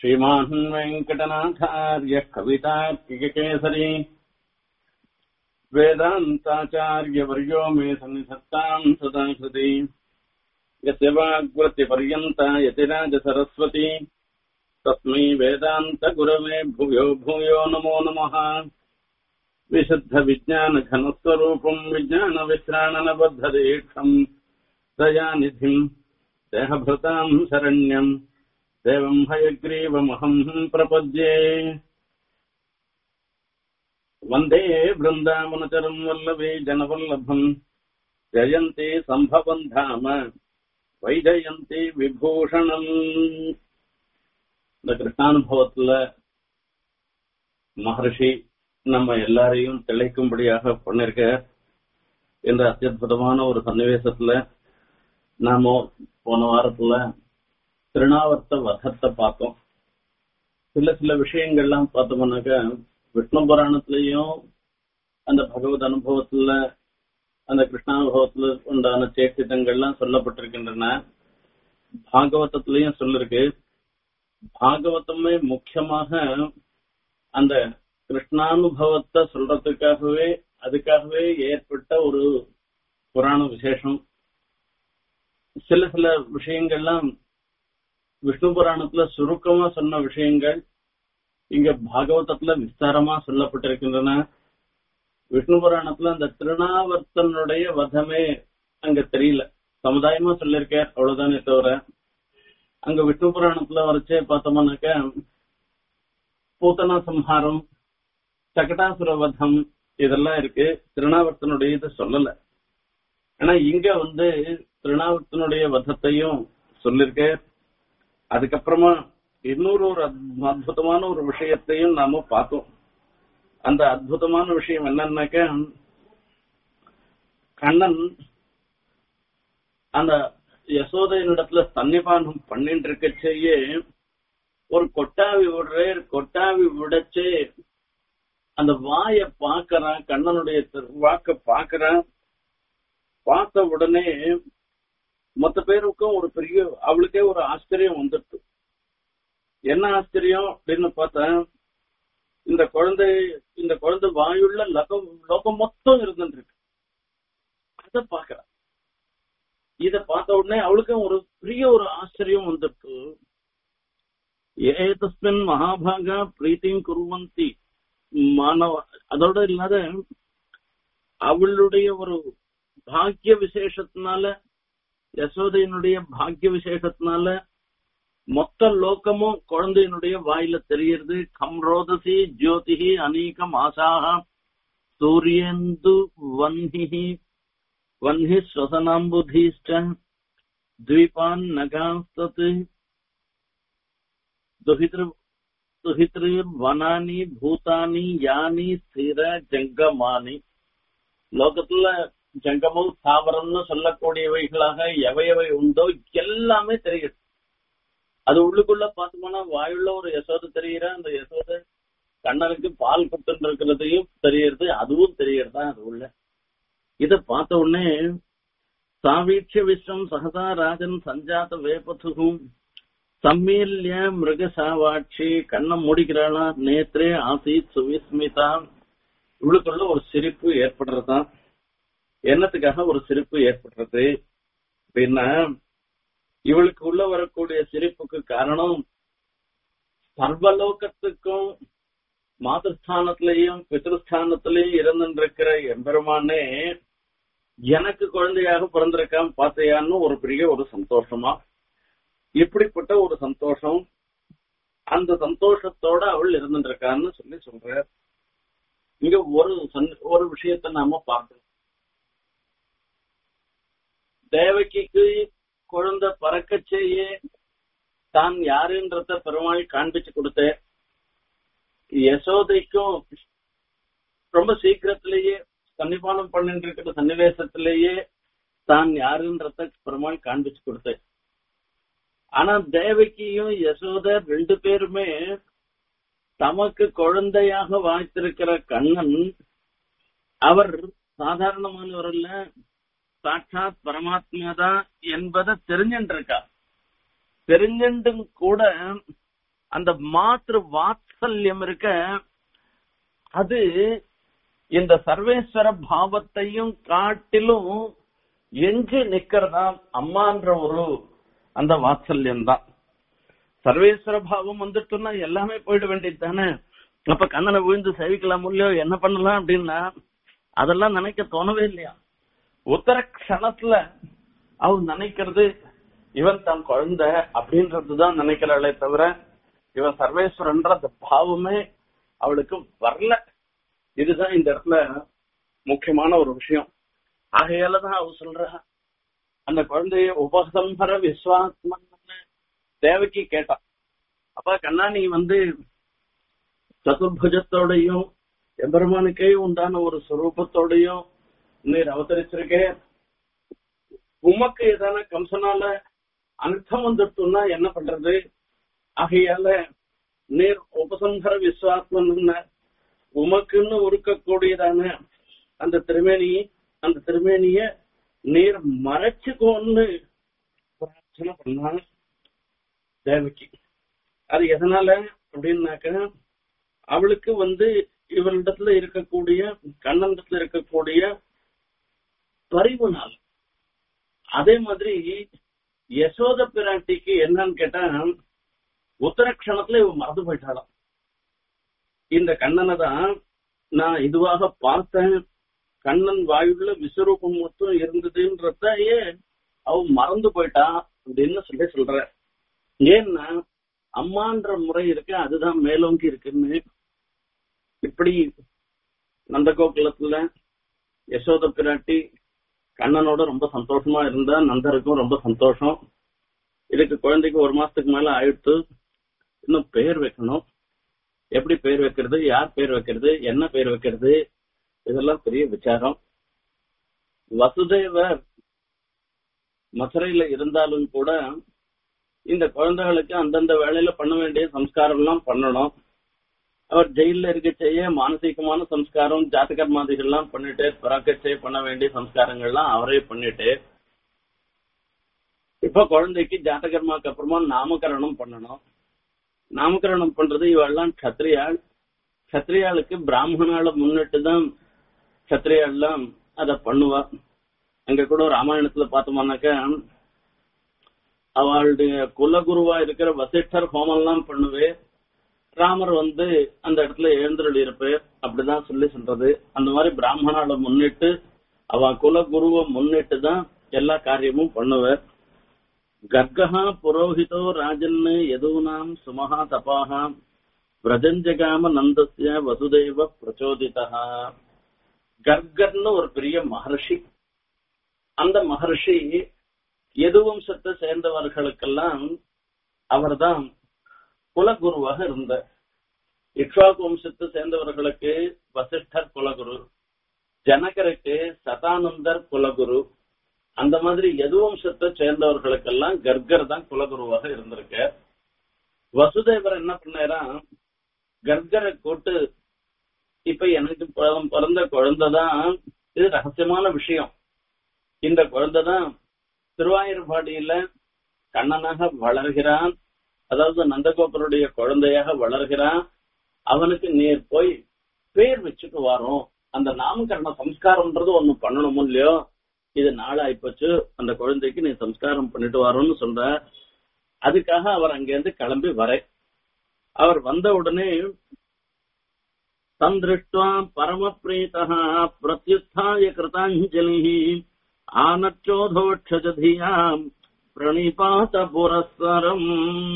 श्रीमान् वेङ्कटनाथार्यः कवितार्किककेसरी वेदान्ताचार्यवर्यो मे सन्निधत्ताम् सदा कृति यस्य वाग्वृत्तिपर्यन्ता यतिराजसरस्वती तस्मै वेदान्तगुरवे भूयो भूयो नमो नमः विशुद्धविज्ञानघनस्वरूपम् विज्ञानविश्राणनबद्धदीक्षम् दयानिधिम् देहभृताम् शरण्यम् देवम् हयग्रीवमहम् प्रपद्ये वन्दे वृन्दावनचरम् वल्लभे जनवल्लभम् जयन्ति सम्भवम् धाम வைஜயந்தி விபூஷணம் இந்த கிருஷ்ணானுபவத்துல மகர்ஷி நம்ம எல்லாரையும் திளைக்கும்படியாக பண்ணிருக்க என்ற அத்தியுதமான ஒரு சன்னிவேசத்துல நாம போன வாரத்துல திருநாவர்த்த வதத்தை பார்த்தோம் சில சில விஷயங்கள்லாம் பார்த்தோம்னாக்க விஷ்ணு புராணத்திலையும் அந்த பகவத் அனுபவத்துல அந்த கிருஷ்ணானுபவத்துல உண்டான சேட்டிதங்கள்லாம் சொல்லப்பட்டிருக்கின்றன பாகவதத்திலையும் சொல்லிருக்கு பாகவதமே முக்கியமாக அந்த கிருஷ்ணானுபவத்தை சொல்றதுக்காகவே அதுக்காகவே ஏற்பட்ட ஒரு புராண விசேஷம் சில சில விஷயங்கள்லாம் விஷ்ணு புராணத்துல சுருக்கமா சொன்ன விஷயங்கள் இங்க பாகவதத்துல விஸ்தாரமா சொல்லப்பட்டிருக்கின்றன விஷ்ணு புராணத்துல அந்த திருநாவர்த்தனுடைய வதமே அங்க தெரியல சமுதாயமா சொல்லியிருக்கார் அவ்வளவுதானே தவிர அங்க விஷ்ணு புராணத்துல வரைச்சே பார்த்தோம்னாக்க பூத்தனா சம்ஹாரம் சகடாசுர வதம் இதெல்லாம் இருக்கு திருநாவர்த்தனுடைய இது சொல்லல ஆனா இங்க வந்து திருநாவர்த்தனுடைய வதத்தையும் சொல்லிருக்க அதுக்கப்புறமா இன்னொரு ஒரு அற்புதமான ஒரு விஷயத்தையும் நாம பார்த்தோம் அந்த அற்புதமான விஷயம் என்னன்னாக்க கண்ணன் அந்த யசோதையினிடத்துல சன்னிபானம் பண்ணிட்டு இருக்கச்சேயே ஒரு கொட்டாவி விடுறே கொட்டாவி விடச்சே அந்த வாய பாக்குறான் கண்ணனுடைய வாக்க பாக்குறான் பார்த்த உடனே மொத்த பேருக்கும் ஒரு பெரிய அவளுக்கே ஒரு ஆச்சரியம் வந்துட்டு என்ன ஆச்சரியம் அப்படின்னு பார்த்தா இந்த குழந்தை இந்த குழந்தை வாயுள்ள லகம் லோகம் மொத்தம் இருந்துருக்கு அத பாக்குற இத பார்த்த உடனே அவளுக்கும் ஒரு பெரிய ஒரு ஆச்சரியம் வந்துட்டு ஏதஸ்மின் மகாபாகா பிரீத்தியும் குருவந்தி மாணவ அதோட இல்லாத அவளுடைய ஒரு பாக்கிய விசேஷத்தினால யசோதையினுடைய பாக்கிய விசேஷத்தினால மொத்த லோகமும் குழந்தையினுடைய வாயில தெரியுது கம்ரோதசி ஜோதிஹி அநீகம் ஆசாக சூரியந்து வன்ஹி வன்ஹி ஸ்வசனாம்புதீஷ்ட द्वीपान् नगांस्तत् दुहितृ துஹித்ருவனானி பூதானி யானி ஸ்திர ஜங்கமானி லோகத்துல ஜங்கமும் ஸ்தாவரம்னு சொல்லக்கூடியவைகளாக எவையவை உண்டோ எல்லாமே தெரியுது அது உள்ளுக்குள்ள பார்த்தோம்னா வாயுள்ள ஒரு யசோதை தெரியுற அந்த யசோதை கண்ணனுக்கு பால் கொடுத்துட்டு இருக்கிறதையும் தெரியறது அதுவும் தெரியறதா அது உள்ள இத பார்த்த உடனே சாவீட்ச விஸ்வம் சகதா ராஜன் சஞ்சாத வேபதுகும் சம்மீல்ய மிருகசாவாட்சி கண்ணை மூடிக்கிறாளா நேத்ரே ஆசீத் சுவிஸ்மிதா இவளுக்குள்ள ஒரு சிரிப்பு ஏற்படுறதா என்னத்துக்காக ஒரு சிரிப்பு ஏற்படுறது அப்படின்னா இவளுக்கு உள்ள வரக்கூடிய சிரிப்புக்கு காரணம் சர்வலோகத்துக்கும் மாதஸ்தானத்திலையும் பிதிருஸ்தானத்திலையும் இருந்துருக்கிற எம்பெருமானே எனக்கு குழந்தையாக பிறந்திருக்கான் பார்த்தையான்னு ஒரு பெரிய ஒரு சந்தோஷமா இப்படிப்பட்ட ஒரு சந்தோஷம் அந்த சந்தோஷத்தோட அவள் இருந்துருக்கான்னு சொல்லி சொல்ற இங்க ஒரு ஒரு விஷயத்த நாம பார்க்கணும் தேவகிக்கு குழந்தை பறக்கச்சேயே தான் யாருன்றத பெருமாள் காண்பிச்சு கொடுத்த யசோதைக்கும் ரொம்ப சீக்கிரத்திலேயே சன்னிபானம் பண்ணிட்டு இருக்கிற சன்னிவேசத்திலேயே தான் யாருன்றத பெருமாள் காண்பிச்சு கொடுத்த ஆனா தேவகியும் யசோத ரெண்டு பேருமே தமக்கு குழந்தையாக வாய்த்திருக்கிற கண்ணன் அவர் சாதாரணமானவர் அல்ல சாட்சாத் பரமாத்மா தான் என்பதை தெரிஞ்சுட்டு இருக்கா தெரிஞ்சுட்டும் கூட அந்த மாத்திரு வாத்சல்யம் இருக்க அது இந்த சர்வேஸ்வர பாவத்தையும் காட்டிலும் எஞ்சி நிக்கிறதா அம்மான்ற ஒரு அந்த வாத்சல்யம் தான் சர்வேஸ்வர பாவம் வந்துட்டுன்னா எல்லாமே போயிட வேண்டியது தானே அப்ப கண்ணனை விழுந்து சேவிக்கலாம் இல்லையோ என்ன பண்ணலாம் அப்படின்னா அதெல்லாம் நினைக்க தோணவே இல்லையா உத்தர க்ஷணத்துல அவ நினைக்கிறது இவன் தன் குழந்தை அப்படின்றதுதான் நினைக்கிறாளே தவிர இவன் சர்வேஸ்வரன்ற அந்த பாவமே அவளுக்கு வரல இதுதான் இந்த இடத்துல முக்கியமான ஒரு விஷயம் ஆகையாலதான் அவ சொல்றா அந்த குழந்தைய உபசம்பர விஸ்வாத்மன் தேவகி கேட்டான் அப்ப கண்ணா நீ வந்து சதுர்புஜத்தோடையும் எம்பெருமானுக்கே உண்டான ஒரு சுரூபத்தோடையும் நீர் அவதரிச்சிருக்கே உமக்கு ஏதான கம்சனால அனர்த்தம் வந்துட்டுன்னா என்ன பண்றது ஆகையால நீர் உபசம்ஹர விஸ்வாத்மன் உமக்குன்னு உருக்கக்கூடியதான அந்த திருமேனி அந்த திருமேனிய நீர் மறைச்சுக்கோன்னு பிரார்த்தனை பண்ணாங்க தேவகி அது எதனால அப்படின்னாக்க அவளுக்கு வந்து இவரிடத்துல இருக்கக்கூடிய கண்ணனிடத்துல இருக்கக்கூடிய பரிவுனால் அதே மாதிரி யசோத பிராட்டிக்கு என்னன்னு கேட்டா உத்தரக்ஷணத்துல இவ மறந்து போயிட்டாளாம் இந்த கண்ணனை தான் நான் இதுவாக பார்த்தேன் கண்ணன் வாயுள்ள விஸ்வரூபம் மட்டும் இருந்ததுன்றதையே அவ மறந்து போயிட்டா அப்படின்னு சொல்லி சொல்ற ஏன்னா அம்மான்ற முறை இருக்கு அதுதான் மேலோங்கி இருக்குன்னு இப்படி நந்தகோகுலத்துல யசோத பிராட்டி கண்ணனோட ரொம்ப சந்தோஷமா இருந்தா நந்தருக்கும் ரொம்ப சந்தோஷம் இதுக்கு குழந்தைக்கு ஒரு மாசத்துக்கு மேல ஆயிடுத்து இன்னும் பேர் வைக்கணும் எப்படி பேர் வைக்கிறது யார் பேர் வைக்கிறது என்ன பேர் வைக்கிறது இதெல்லாம் பெரிய விசாரம் வசுதேவர் மதுரையில இருந்தாலும் கூட இந்த குழந்தைகளுக்கு அந்தந்த வேலையில பண்ண வேண்டிய சம்ஸ்காரம் எல்லாம் பண்ணணும் அவர் ஜெயில இருக்க செய்ய மானசீகமான சம்ஸ்காரம் ஜாதகர்மாதிகள்லாம் பண்ணிட்டு பிறக்கச்சே பண்ண வேண்டிய சம்ஸ்காரங்கள்லாம் அவரே பண்ணிட்டு இப்ப குழந்தைக்கு ஜாதகர்மாக்கு அப்புறமா நாமகரணம் பண்ணணும் நாமகரணம் பண்றது இவெல்லாம் கத்திரியாள் கத்திரியாளுக்கு பிராமணால முன்னிட்டு தான் கத்திரியாள்லாம் அத பண்ணுவா அங்க கூட ராமாயணத்துல பார்த்தோம்னாக்க அவளுடைய குலகுருவா இருக்கிற வசிஷ்டர் ஹோமம் எல்லாம் பண்ணுவே ராமர் வந்து அந்த இடத்துல எழுந்தருள் இருப்பார் அப்படிதான் சொல்லி சொல்றது அந்த மாதிரி பிராமணால முன்னிட்டு அவ குலகுருவை முன்னிட்டு தான் எல்லா காரியமும் பண்ணுவார் கர்கஹா புரோஹிதோ ராஜன் யதூனாம் சுமஹா தபாஹா பிரஜஞ்சகாம நந்தஸ்ய வசுதேவ பிரச்சோதிதா கர்கர்னு ஒரு பெரிய மகர்ஷி அந்த மகர்ஷி எது வம்சத்தை சேர்ந்தவர்களுக்கெல்லாம் அவர்தான் குலகுருவாக இருந்தார் இக்ஷாக் வம்சத்தை சேர்ந்தவர்களுக்கு வசிஷ்டர் குலகுரு ஜனகருக்கு சதானந்தர் குலகுரு அந்த மாதிரி எது வம்சத்தை சேர்ந்தவர்களுக்கெல்லாம் கர்கர் தான் குலகுருவாக இருந்திருக்க வசுதேவர் என்ன பண்ணாரா கர்கரை கூட்டு இப்ப எனக்கு பிறந்த குழந்தைதான் இது ரகசியமான விஷயம் இந்த குழந்தைதான் திருவாயூர்பாடியில கண்ணனாக வளர்கிறான் அதாவது நந்தகோபருடைய குழந்தையாக வளர்கிறான் அவனுக்கு நேர் போய் பேர் வச்சுட்டு வரோம் அந்த நாமகரண சம்ஸ்காரம்ன்றது ஒண்ணு பண்ணணும் இல்லையோ இது நாளாயிப்போச்சு அந்த குழந்தைக்கு நீ சம்ஸ்காரம் பண்ணிட்டு வரோம்னு சொல்ற அதுக்காக அவர் அங்கிருந்து கிளம்பி வர அவர் வந்த உடனே தம் திருஷ்டுவா பரமப்ரீதா பிரத்யுத்தாய கிருதாஞ்சலி ஆனச்சோதோட்சதியாம் பிரணிபாத புரஸ்வரம்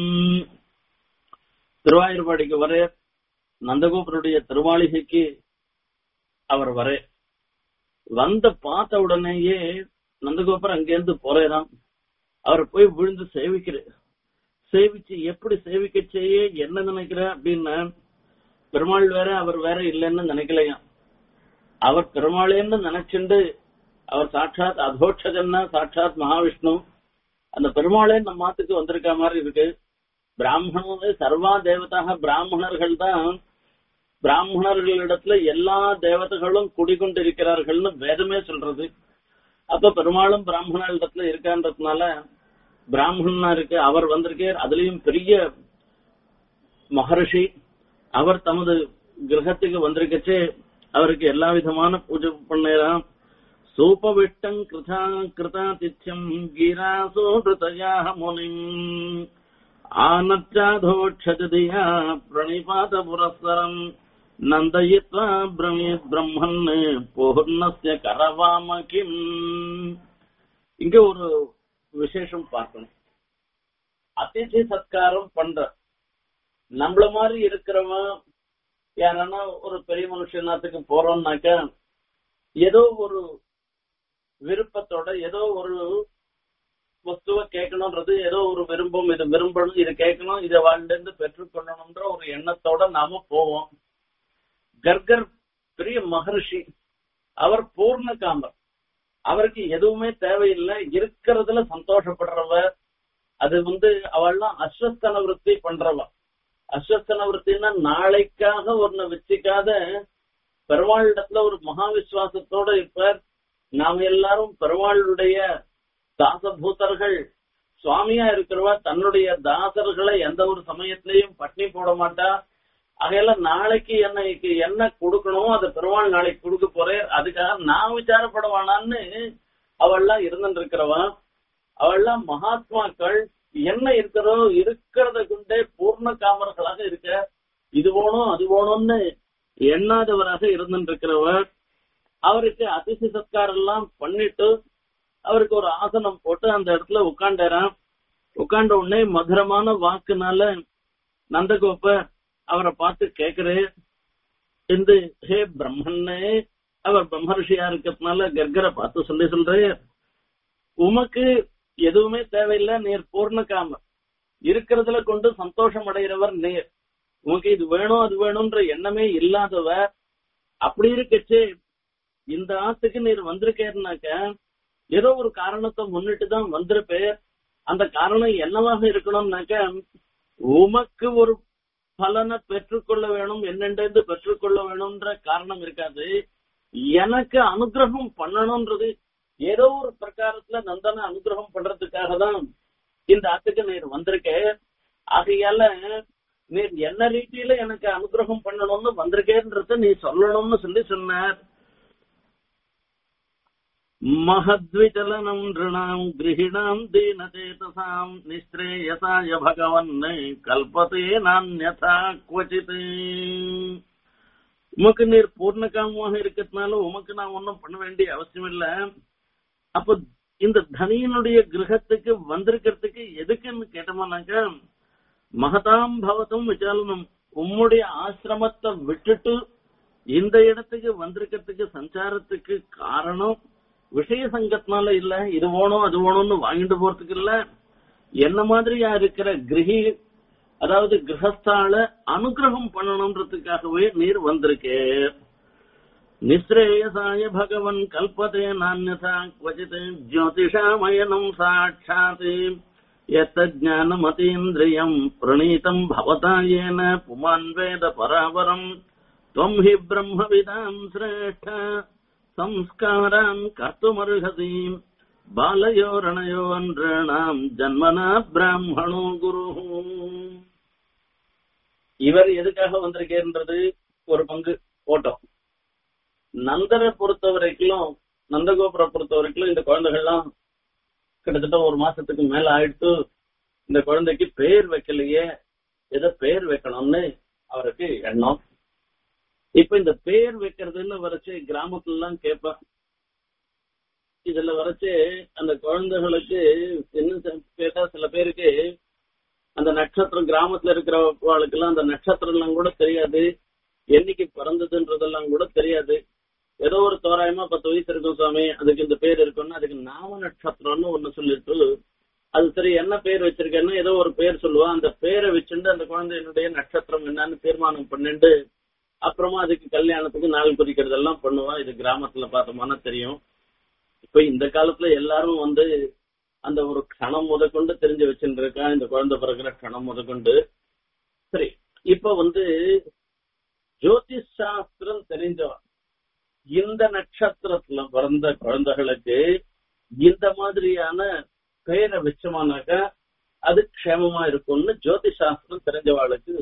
திருவாயூர்பாடிக்கு வர நந்தகோபருடைய திருமாளிகைக்கு அவர் வர வந்த பார்த்த உடனேயே நந்தகோபர் அங்கேருந்து போறேதான் அவர் போய் விழுந்து சேவிக்கிறார் சேவிச்சு எப்படி சேவிக்க செய்ய என்ன நினைக்கிற அப்படின்னா பெருமாள் வேற அவர் வேற இல்லைன்னு நினைக்கலையாம் அவர் பெருமாளேன்னு நினைச்சுண்டு அவர் சாட்சாத் அதோட்சஜன்னா சாட்சாத் மகாவிஷ்ணு அந்த பெருமாளே நம்ம மாத்துக்கு வந்திருக்க மாதிரி இருக்கு பிராமணனே சர்வா தேவதாக பிராமணர்கள் தான் பிராமணர்களிடத்துல எல்லா தேவதைகளும் குடிகொண்டிருக்கிறார்கள்னு வேதமே சொல்றது அப்ப பெருமாளும் பிராமணர்களிடத்துல இருக்கான்றதுனால பிராமணனா இருக்கு அவர் வந்திருக்கார் அதுலயும் பெரிய மகர்ஷி அவர் தமது கிரகத்துக்கு வந்திருக்கச்சு அவருக்கு எல்லா விதமான பூஜை பண்ணலாம் சூபவிட்டம் கிருதா கிருதாதித்யம் கீராசோ கிருதயா முனிம் ஆனச்சாதோட்சதியா பிரணிபாத புரஸ்தரம் நந்தயித்வா பிரமீத் பிரம்மன் பூர்ணஸ்ய கரவாம கிம் இங்க ஒரு விசேஷம் பார்க்கணும் அதிதி சத்காரம் பண்ற நம்மள மாதிரி இருக்கிறவன் யாரன்னா ஒரு பெரிய மனுஷனாத்துக்கு போறோம்னாக்க ஏதோ ஒரு விருப்பத்தோட ஏதோ ஒரு வஸ்துவை கேட்கணும்ன்றது ஏதோ ஒரு விரும்பம் இது விரும்பணும் இது கேட்கணும் இதை வாழ்ந்து பெற்றுக்கொள்ளணும்ன்ற ஒரு எண்ணத்தோட நாம போவோம் கர்கர் பெரிய மகர்ஷி அவர் பூர்ண காமர் அவருக்கு எதுவுமே தேவையில்லை இருக்கிறதுல சந்தோஷப்படுறவர் அது வந்து அவள்லாம் அஸ்வஸ்தன விருத்தி பண்றவ அஸ்வஸ்தன விருத்தின்னா நாளைக்காக ஒன்னு வச்சுக்காத பெருமாளிடத்துல ஒரு மகா விசுவாசத்தோட இருப்பார் நாம் எல்லாரும் பெருமாளுடைய தாசபூதர்கள் சுவாமியா இருக்கிறவா தன்னுடைய தாசர்களை எந்த ஒரு சமயத்திலையும் பட்னி போட மாட்டா அகையில நாளைக்கு என்னைக்கு என்ன கொடுக்கணுமோ அதை பெருமாள் நாளைக்கு கொடுக்க போறேன் அதுக்காக நான் விசாரப்படுவானான்னு அவள்லாம் இருந்துட்டு இருக்கிறவா அவள்லாம் மகாத்மாக்கள் என்ன இருக்கிறதோ இருக்கிறத கொண்டே பூர்ண காமர்களாக இருக்க இது வேணும் அது வேணும்னு எண்ணாதவராக இருந்துட்டு இருக்கிறவர் அவருக்கு அதிசி சத்காரம் எல்லாம் பண்ணிட்டு அவருக்கு ஒரு ஆசனம் போட்டு அந்த இடத்துல உட்காண்டாராம் உட்கார்ந்த உடனே மதுரமான வாக்குனால நந்தகோப்ப அவரை பார்த்து கேக்குறே இந்த ஹே பிரம்மன்னே அவர் பிரம்மர்ஷியா இருக்கிறதுனால கர்கரை பார்த்து சொல்லி சொல்றேன் உமக்கு எதுவுமே தேவையில்லை நீர் பூர்ணகாம இருக்கிறதுல கொண்டு சந்தோஷம் அடைகிறவர் நீர் உமக்கு இது வேணும் அது வேணும்ன்ற எண்ணமே இல்லாதவர் அப்படி இருக்கச்சு இந்த ஆத்துக்கு நீர் வந்திருக்கேன்னாக்க ஏதோ ஒரு காரணத்தை முன்னிட்டு தான் வந்திருப்பேர் அந்த காரணம் என்னவாக இருக்கணும்னாக்க உமக்கு ஒரு பலனை பெற்றுக்கொள்ள வேணும் என்னென்று பெற்றுக்கொள்ள வேணும்ன்ற காரணம் இருக்காது எனக்கு அனுகிரகம் பண்ணணும்ன்றது ஏதோ ஒரு பிரகாரத்துல நந்தன அனுகிரகம் பண்றதுக்காக தான் இந்த ஆத்துக்கு நீர் வந்திருக்க ஆகையால நீர் என்ன ரீதியில எனக்கு அனுகிரகம் பண்ணணும்னு வந்திருக்கேன்றத நீ சொல்லணும்னு சொல்லி சொன்னார் மகத்விச்சலனம் ரிணாம் கிரகிணாம் தீனச்சேதசாம் நிஸ்ரேயசாய பகவன் கல்பத்தே நான்யதா குவச்சித் உமக்கு நீர் பூர்ணகாமமாக இருக்கிறதுனால உமக்கு நான் ஒன்னும் பண்ண வேண்டிய அவசியம் இல்ல அப்ப இந்த தனியனுடைய கிரகத்துக்கு வந்திருக்கிறதுக்கு எதுக்குன்னு கேட்டோம்னாக்க மகதாம் பவத்தும் விசாலனம் உம்முடைய ஆசிரமத்தை விட்டுட்டு இந்த இடத்துக்கு வந்திருக்கிறதுக்கு சஞ்சாரத்துக்கு காரணம் விஷய சங்கத்தினால இல்ல இது வேணும் அது வேணும்னு வாங்கிட்டு போறதுக்கு இல்ல என்ன மாதிரியா இருக்கிற கிரகி அதாவது கிரகஸ்தால அனுகிரகம் பண்ணணும்ன்றதுக்காகவே நீர் வந்திருக்கே நிஸ்ரேயசாய பகவன் கல்பதே நான்யதா क्वचित् ஜோதிஷாமயனம் சாட்சாத் यत् ज्ञानमतीन्द्रियम् प्रणीतम् भवता येन पुमान् वेद परावरम् त्वम् हि ब्रह्मविदाम् श्रेष्ठ संस्कारान् कर्तुमर्हसि बालयोरणयो नॄणाम् जन्मना ब्राह्मणो गुरुः இவர் எதுக்காக வந்திருக்கேன்றது ஒரு பங்கு ஓட்டம் நந்தரை பொறுத்த வரைக்கும் நந்தகோபுரை பொறுத்த வரைக்கும் இந்த குழந்தைகள்லாம் கிட்டத்தட்ட ஒரு மாசத்துக்கு மேல ஆயிடுத்து இந்த குழந்தைக்கு பேர் வைக்கலையே ஏதோ பேர் வைக்கணும்னு அவருக்கு எண்ணம் இப்ப இந்த பேர் வைக்கிறதுன்னு வரைச்சு கிராமத்துல எல்லாம் கேட்பேன் இதுல வரைச்சு அந்த குழந்தைகளுக்கு என்ன கேட்டா சில பேருக்கு அந்த நட்சத்திரம் கிராமத்துல இருக்கிறவங்களுக்கு எல்லாம் அந்த நட்சத்திரம் எல்லாம் கூட தெரியாது என்னைக்கு பிறந்ததுன்றதெல்லாம் கூட தெரியாது ஏதோ ஒரு தோராயமா பத்து வயசு இருக்கும் சுவாமி அதுக்கு இந்த பேர் இருக்குன்னு அதுக்கு நாம நட்சத்திரம்னு ஒண்ணு சொல்லிட்டு அது சரி என்ன பேர் வச்சிருக்கேன்னா ஏதோ ஒரு பேர் சொல்லுவா அந்த பேரை வச்சுட்டு அந்த குழந்தையினுடைய நட்சத்திரம் என்னன்னு தீர்மானம் பண்ணிட்டு அப்புறமா அதுக்கு கல்யாணத்துக்கு நாள் குறிக்கிறதெல்லாம் பண்ணுவா இது கிராமத்துல பார்த்தோம்னா தெரியும் இப்ப இந்த காலத்துல எல்லாரும் வந்து அந்த ஒரு கணம் முதற்கொண்டு தெரிஞ்சு வச்சுட்டு இருக்கா இந்த குழந்தை பிறகுற கணம் முதற்கொண்டு சரி இப்ப வந்து ஜோதிஷ் சாஸ்திரம் தெரிஞ்சவா இந்த நட்சத்திரத்துல பிறந்த குழந்தைகளுக்கு இந்த மாதிரியான பெயரை வச்சோமானாக்கா அது க்ஷேமமா இருக்கும்னு ஜோதிஷ் சாஸ்திரம் தெரிஞ்சவாளுக்கு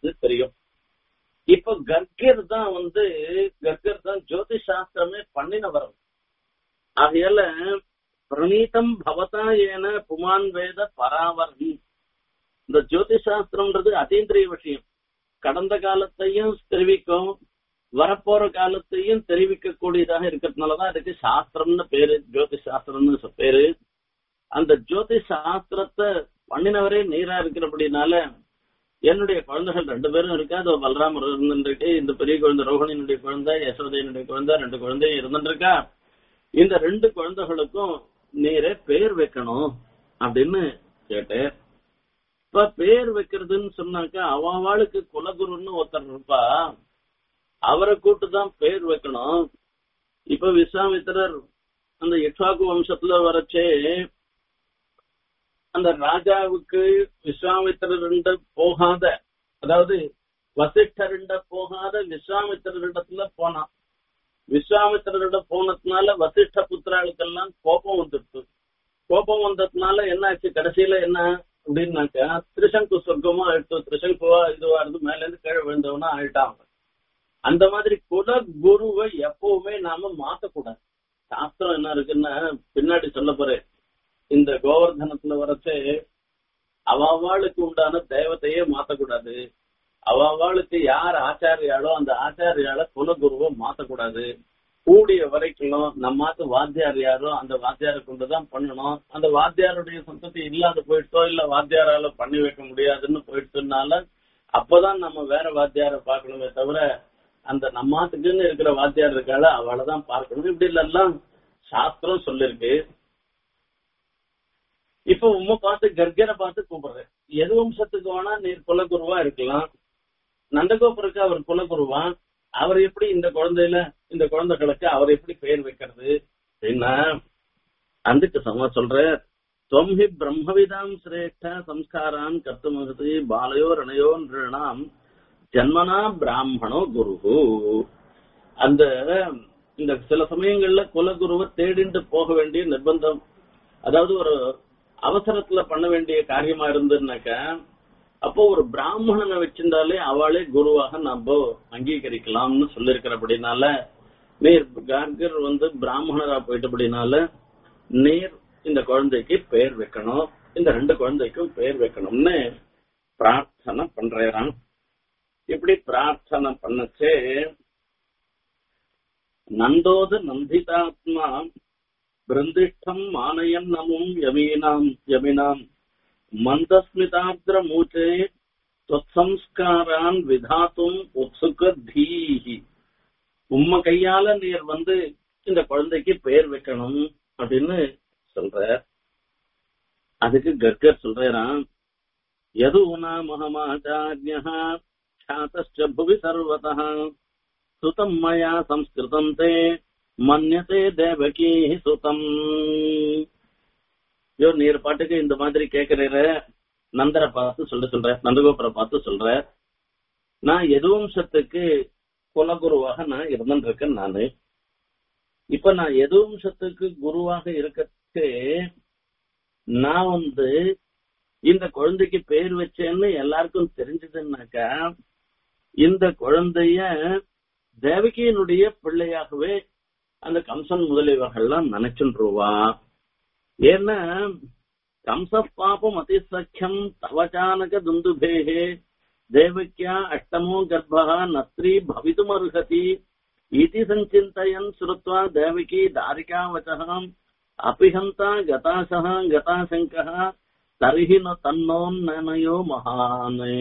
அது தெரியும் இப்ப கர்கர் தான் வந்து கர்கர் தான் ஜோதிஷ் சாஸ்திரமே பண்ணினவர் ஆகையால பிரணீதம் பவதா ஏன புமான் வேத பராவரணி இந்த ஜோதிஷ் சாஸ்திரம்ன்றது அதீந்திரிய விஷயம் கடந்த காலத்தையும் தெரிவிக்கும் வரப்போற காலத்தையும் தெரிவிக்க கூடியதாக இருக்கிறதுனாலதான் அதுக்கு சாஸ்திரம்னு பேரு ஜோதிஷ் சாஸ்திரம்னு பேரு அந்த ஜோதிஷ் சாஸ்திரத்தை பண்ணினவரே நீரா இருக்கிறபடினால என்னுடைய குழந்தைகள் ரெண்டு பேரும் இருக்கா அது பலராமர் இருந்துருக்கு இந்த பெரிய குழந்தை ரோஹணியினுடைய குழந்தை யசோதையினுடைய குழந்தை ரெண்டு குழந்தையும் இருந்துருக்கா இந்த ரெண்டு குழந்தைகளுக்கும் நீரே பேர் வைக்கணும் அப்படின்னு கேட்டேன் இப்ப பேர் வைக்கிறதுன்னு சொன்னாக்கா அவளுக்கு குலகுருன்னு ஒருத்தர் இருப்பா அவரை கூட்டு தான் பேர் வைக்கணும் இப்ப விஸ்வாமித்திரர் அந்த இக்ஷாக்கு வம்சத்துல வரச்சே அந்த ராஜாவுக்கு விஸ்வாமித்திரருண்ட போகாத அதாவது வசிஷ்டருண்ட போகாத விஸ்வாமித்திரரிடத்துல போனான் விஸ்வாமித்திரரிட போனதுனால வசிஷ்ட புத்திராளுக்கெல்லாம் கோபம் வந்துடுச்சு கோபம் வந்ததுனால என்ன ஆச்சு கடைசியில என்ன அப்படின்னாக்கா திரிசங்கு சொர்க்கமா ஆயிடுச்சு திரிசங்குவா இதுவா இருந்து மேல இருந்து கீழே விழுந்தவனா ஆயிட்டான் அந்த மாதிரி குல குருவை எப்பவுமே நாம மாத்தக்கூடாது சாஸ்திரம் என்ன இருக்குன்னா பின்னாடி சொல்ல போறேன் இந்த கோவர்தனத்துல வரச்சே அவாளுக்கு உண்டான தேவத்தையே மாத்தக்கூடாது அவாளுக்கு யார் ஆச்சாரியாலோ அந்த ஆச்சாரியால குலகுருவை மாத்தக்கூடாது கூடிய வரைக்கும் நம்மாத்து வாத்தியார் யாரோ அந்த வாத்தியாரை கொண்டுதான் பண்ணணும் அந்த வாத்தியாருடைய சந்ததி இல்லாத போயிட்டோ இல்ல வாத்தியாரால பண்ணி வைக்க முடியாதுன்னு போயிட்டுனால அப்பதான் நம்ம வேற வாத்தியார பார்க்கணுமே தவிர அந்த நம்மாத்துக்குன்னு இருக்கிற வாத்தியார் இருக்கால அவளை தான் பார்க்கணும் இப்படி எல்லாம் சாஸ்திரம் சொல்லிருக்கு இப்ப உம்மை பார்த்து கர்கரை பார்த்து கூப்பிடுறேன் எது வம்சத்துக்கு வேணா நீர் குலகுருவா இருக்கலாம் நந்தகோபுருக்கு அவர் குலகுருவா அவர் எப்படி இந்த குழந்தையில இந்த குழந்தைகளுக்கு அவர் எப்படி பெயர் வைக்கிறது அப்படின்னா అందుకు சம சொல்ற தொம்ஹி பிரம்மவிதாம் சிரேஷ்ட சம்ஸ்காரான் கர்த்தமகதி பாலையோ ரணயோ நிருணாம் ஜன்மனா பிராமணோ குரு அந்த இந்த சில சமயங்கள்ல குலகுருவை தேடிண்டு போக வேண்டிய நிர்பந்தம் அதாவது ஒரு அவசரத்துல பண்ண வேண்டிய காரியமா இருந்துன்னாக்கா அப்போ ஒரு பிராமணனை வச்சிருந்தாலே அவளே குருவாக நம்ம அங்கீகரிக்கலாம்னு சொல்லிருக்கிறபடினால நீர் கார்கர் வந்து பிராமணரா போயிட்டபடினால நீர் இந்த குழந்தைக்கு பெயர் வைக்கணும் இந்த ரெண்டு குழந்தைக்கும் பெயர் வைக்கணும்னு பிரார்த்தனை பண்றான் இப்படி பிரார்த்தனை பண்ணச்சே நந்தோது நந்திதாத்மா பிருந்திஷ்டம் மானயன் நமும் யமீனாம் யமினாம் மந்தஸ்மிதாத்ர மூச்சே தொத்சம்ஸ்காரான் விதாத்தும் உத்சுக தீஹி உம்ம கையால நீர் வந்து இந்த குழந்தைக்கு பெயர் வைக்கணும் அப்படின்னு சொல்ற அதுக்கு கர்கர் சொல்றான் யதுனா மகமாச்சாரியா ख्यातश्च भुवि सर्वतः सुतम् मया संस्कृतम् ते மன்யதே தேவகி சுதம் ஐயோ நீர் பாட்டுக்கு இந்த மாதிரி கேக்குறீர நந்தரை பார்த்து சொல்ல சொல்ற நந்தகோபுரை பார்த்து சொல்ற நான் எதுவம்சத்துக்கு குலகுருவாக நான் இருந்துருக்கேன் நானு இப்ப நான் எதுவம்சத்துக்கு குருவாக இருக்கச்சு நான் வந்து இந்த குழந்தைக்கு பேர் வச்சேன்னு எல்லாருக்கும் தெரிஞ்சதுன்னாக்கா இந்த குழந்தைய தேவகியினுடைய பிள்ளையாகவே அந்த கம்சன் முதலியவர்கள்லாம் நினைச்சுருவா ஏன்னா கம்ச பாபம் அதிசக்கியம் தவச்சானக துந்துபேகே தேவக்கியா அஷ்டமோ கர்ப்பா நத்ரி பவிதுமர்ஹதி இதி சஞ்சிந்தயன் ஸ்ருத்வா தேவகி தாரிகாவச்சகம் அபிஹந்தா கதாசः கதாசங்கः தர்ஹி ந தன்னோன்னயோ மகானே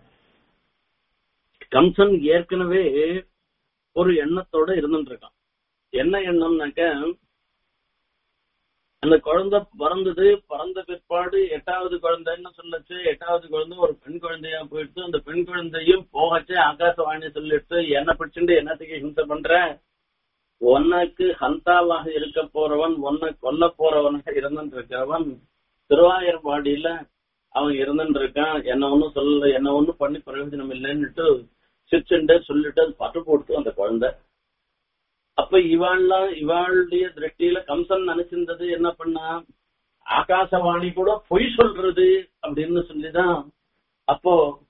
கம்சன் ஏற்கனவே ஒரு எண்ணத்தோட இருந்துட்டு இருக்கான் என்ன எண்ணம்னாக்க அந்த குழந்தை பிறந்தது பிறந்த பிற்பாடு எட்டாவது குழந்தைன்னு சொல்லச்சு எட்டாவது குழந்தை ஒரு பெண் குழந்தையா போயிட்டு அந்த பெண் குழந்தையும் போகச்சு ஆகாசவாணி சொல்லிட்டு என்ன பிடிச்சுட்டு என்னத்துக்கு ஹிம்சை பண்ற உனக்கு ஹந்தாவாக இருக்க போறவன் உன்னை கொல்ல போறவனாக இருந்துட்டு இருக்கிறவன் திருவாயர்பாடியில அவன் இருந்துட்டு இருக்கான் என்ன ஒண்ணும் சொல்லல என்ன ஒண்ணும் பண்ணி பிரயோஜனம் இல்லைன்னுட்டு சிரிச்சுண்டு சொல்லிட்டு அது பட்டு போடுத்து அந்த குழந்தை அப்ப இவாள்லாம் இவாளுடைய திருஷ்டியில கம்சன் நினைச்சிருந்தது என்ன பண்ணா ஆகாசவாணி கூட பொய் சொல்றது அப்படின்னு சொல்லிதான் அப்போ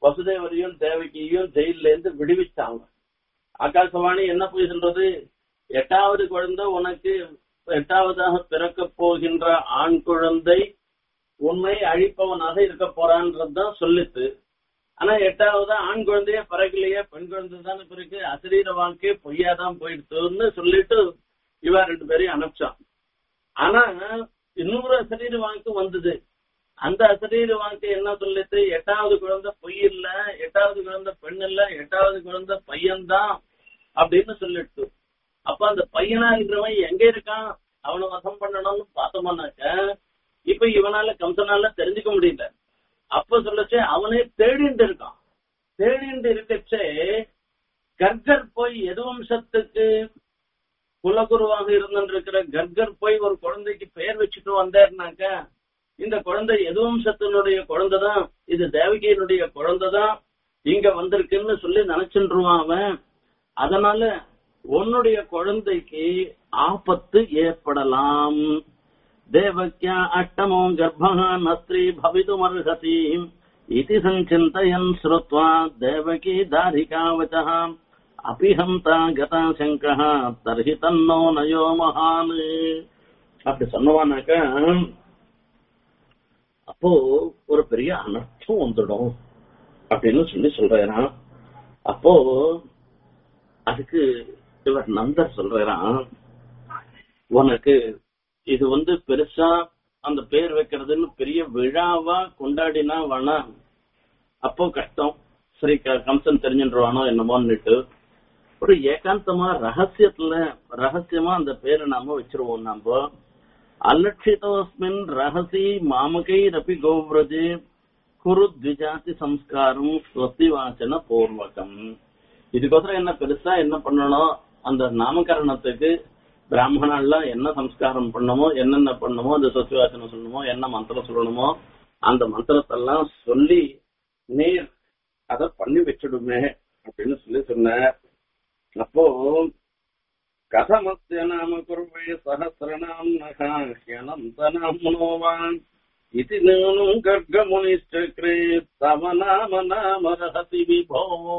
வசுதேவரையும் தேவகியையும் ஜெயில இருந்து விடுவிச்சாங்க ஆகாசவாணி என்ன போய் சொல்றது எட்டாவது குழந்தை உனக்கு எட்டாவதாக பிறக்க போகின்ற ஆண் குழந்தை உண்மை அழிப்பவனாக இருக்க போறான்றதுதான் சொல்லித்து ஆனா எட்டாவது ஆண் குழந்தைய பிறக்கலையே பெண் குழந்தை தானே பிறகு அசரீர வாழ்க்கை பொய்யாதான் போயிடுத்துன்னு சொல்லிட்டு இவ ரெண்டு பேரையும் அனுப்பிச்சான் ஆனா இன்னொரு அசரீர வாழ்க்கை வந்தது அந்த அசரீர வாழ்க்கை என்ன சொல்லிட்டு எட்டாவது குழந்தை பொய் இல்ல எட்டாவது குழந்தை பெண் இல்ல எட்டாவது குழந்தை பையன்தான் அப்படின்னு சொல்லிட்டு அப்ப அந்த பையனா இருக்கிறவன் எங்க இருக்கான் அவனை வசம் பண்ணணும்னு பார்த்தோம்னாக்க இப்ப இவனால கம்சனால தெரிஞ்சுக்க முடியல அப்ப சொல்லச்சே அவனே தேடிண்டு இருக்கான் தேடிண்டு இருக்கச்சே கர்கர் போய் எது வம்சத்துக்கு குலகுருவாக இருந்திருக்கிற கர்கர் போய் ஒரு குழந்தைக்கு பெயர் வச்சுட்டு வந்தாருனாக்க இந்த குழந்தை எது வம்சத்தினுடைய குழந்தை தான் இது தேவகியினுடைய குழந்தை தான் இங்க வந்திருக்குன்னு சொல்லி நினைச்சுருவான் அவன் அதனால உன்னுடைய குழந்தைக்கு ஆபத்து ஏற்படலாம் தேவக்கியா அட்டமோ கர்ப்பா நஸ்திரீ பவிதுமர்ஹசி இதி சஞ்சிந்தயன் ஸ்ருத்வா தேவகி தாரிகாவச்சः அபிஹந்தா கதா சங்கः தர்ஹி தன்னோ நயோ மகான் அப்படி சொன்னவானாக்க அப்போ ஒரு பெரிய அனர்த்தம் வந்துடும் அப்படின்னு சொல்லி சொல்றாராம் அப்போ அதுக்கு இவர் நந்தர் சொல்றாராம் உனக்கு இது வந்து பெருசா அந்த பேர் வைக்கிறதுன்னு பெரிய விழாவா கொண்டாடினா வேணா அப்போ கஷ்டம் சரி க- கம்சன் தெரிஞ்சுருவானோ என்னமோன்னுட்டு ஒரு ஏகாந்தமா ரகசியத்துல ரகசியமா அந்த பேரை நாம வச்சிருவோம் நாம அலட்சிதோஸ்மின் ரகசி மாமகை ரபி கோவ்ரஜே குரு த்விஜாதி சம்ஸ்காரம் ஸ்வஸ்தி வாசன பூர்வகம் இதுக்கோசரம் என்ன பெருசா என்ன பண்ணணும் அந்த நாமகரணத்துக்கு பிராமணர்லாம் என்ன சம்ஸ்காரம் பண்ணணுமோ என்னென்ன பண்ணணுமோ அந்த சொத்துவாசனம் சொல்லணுமோ என்ன மந்திரம் சொல்லணுமோ அந்த மந்திரத்தெல்லாம் சொல்லி நீர் அத பண்ணி வச்சிடுமே அப்படின்னு சொல்லி சொன்னார் அப்போ கதமஸ்ய நாம குருவே சஹசிரநாம் நகாஹ்யனந்தநாம்னோவான் இது நூனும் கர்கமுனிஷ்டக்ரே தவ நாம நாம ரஹசி விபோ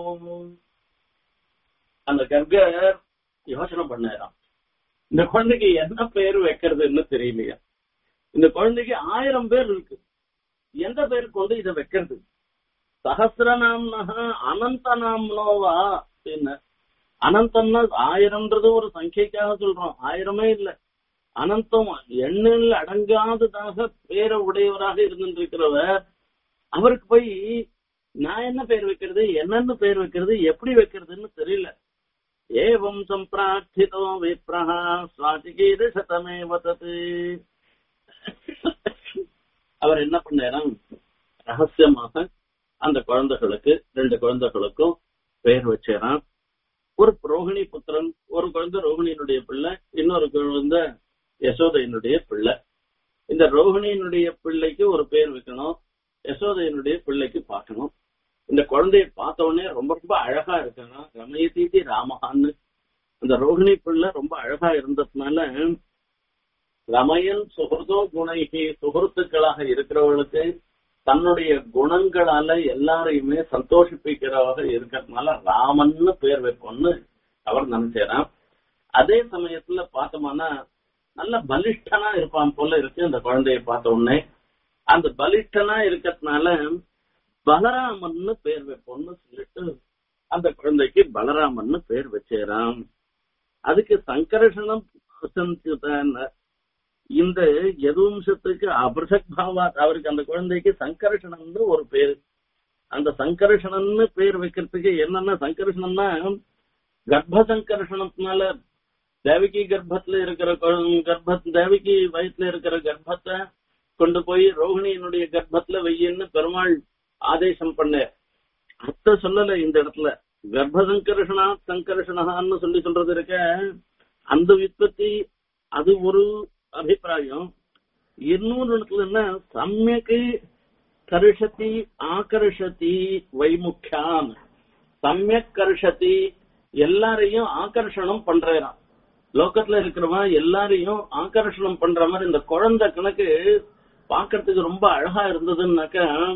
அந்த கர்கர் யோசனை பண்ணாராம் இந்த குழந்தைக்கு என்ன பேர் வைக்கிறதுன்னு தெரியலையா இந்த குழந்தைக்கு ஆயிரம் பேர் இருக்கு எந்த பேர் கொண்டு இதை வைக்கிறது சஹசிரநாம்னஹா அனந்த நாம்னோவா அப்படின்னு அனந்தம்னா ஆயிரம்ன்றது ஒரு சங்கைக்காக சொல்றோம் ஆயிரமே இல்ல அனந்தம் எண்ணில் அடங்காததாக பேரை உடையவராக இருந்திருக்கிறவர் அவருக்கு போய் நான் என்ன பேர் வைக்கிறது என்னன்னு பேர் வைக்கிறது எப்படி வைக்கிறதுன்னு தெரியல ஏவம் சம்பிரார்த்திதோ விப்ரஹா சுவாசிகீரிஷதமே வதது அவர் என்ன பண்ணாராம் ரகசியமாக அந்த குழந்தைகளுக்கு ரெண்டு குழந்தைகளுக்கும் பெயர் வச்சாராம் ஒரு ரோகிணி புத்திரன் ஒரு குழந்தை ரோகிணியினுடைய பிள்ளை இன்னொரு குழந்தை யசோதையினுடைய பிள்ளை இந்த ரோகிணியினுடைய பிள்ளைக்கு ஒரு பேர் வைக்கணும் யசோதையினுடைய பிள்ளைக்கு பார்க்கணும் இந்த குழந்தைய பார்த்த உடனே ரொம்ப ரொம்ப அழகா இருக்கானா ரமயதீதி ராமஹான்னு அந்த ரோகிணி பிள்ளை ரொம்ப அழகா இருந்ததுனால ரமயன் சுகிருதோ குணைகி சுகிருத்துக்களாக இருக்கிறவர்களுக்கு தன்னுடைய குணங்களால எல்லாரையுமே சந்தோஷிப்பிக்கிறவங்க இருக்கிறதுனால ராமன்னு பேர் வைப்போம்னு அவர் நினைச்சாராம் அதே சமயத்துல பார்த்தோம்னா நல்ல பலிஷ்டனா இருப்பான் போல இருக்கு அந்த குழந்தைய பார்த்த உடனே அந்த பலிஷ்டனா இருக்கிறதுனால பலராமன்னு பேர் வைப்போம்னு சொல்லிட்டு அந்த குழந்தைக்கு பலராமன்னு பேர் வச்சேராம் அதுக்கு சங்கர்ஷணம் சந்தியுதான்னு இந்த யதுவம்சத்துக்கு அபிரசக் பாவாத் அவருக்கு அந்த குழந்தைக்கு சங்கர்ஷணம்னு ஒரு பேர் அந்த சங்கர்ஷணம்னு பேர் வைக்கிறதுக்கு என்னன்னா சங்கர்ஷணம்னா கர்ப்ப சங்கர்ஷணத்தினால தேவகி கர்ப்பத்துல இருக்கிற குழந்தை- கர்ப்ப தேவகி வயிற்றுல இருக்கிற கர்ப்பத்தை கொண்டு போய் ரோகிணியினுடைய கர்ப்பத்துல வெய்யன்னு பெருமாள் ஆதேசம் பண்ண அத்த சொல்லல இந்த இடத்துல கர்ப்ப சங்கர்ஷனா சங்கர்ஷணான்னு சொல்லி சொல்றது இருக்க அந்த விற்பத்தி அது ஒரு அபிப்பிராயம் இன்னொரு இடத்துல என்ன சமயக்கு கருஷதி ஆகர்ஷதி வைமுக்கியான் சமயக் கருஷதி எல்லாரையும் ஆகர்ஷணம் பண்றாராம் லோகத்துல இருக்கிறவன் எல்லாரையும் ஆகர்ஷணம் பண்ற மாதிரி இந்த குழந்தை கணக்கு பாக்குறதுக்கு ரொம்ப அழகா இருந்ததுன்னாக்க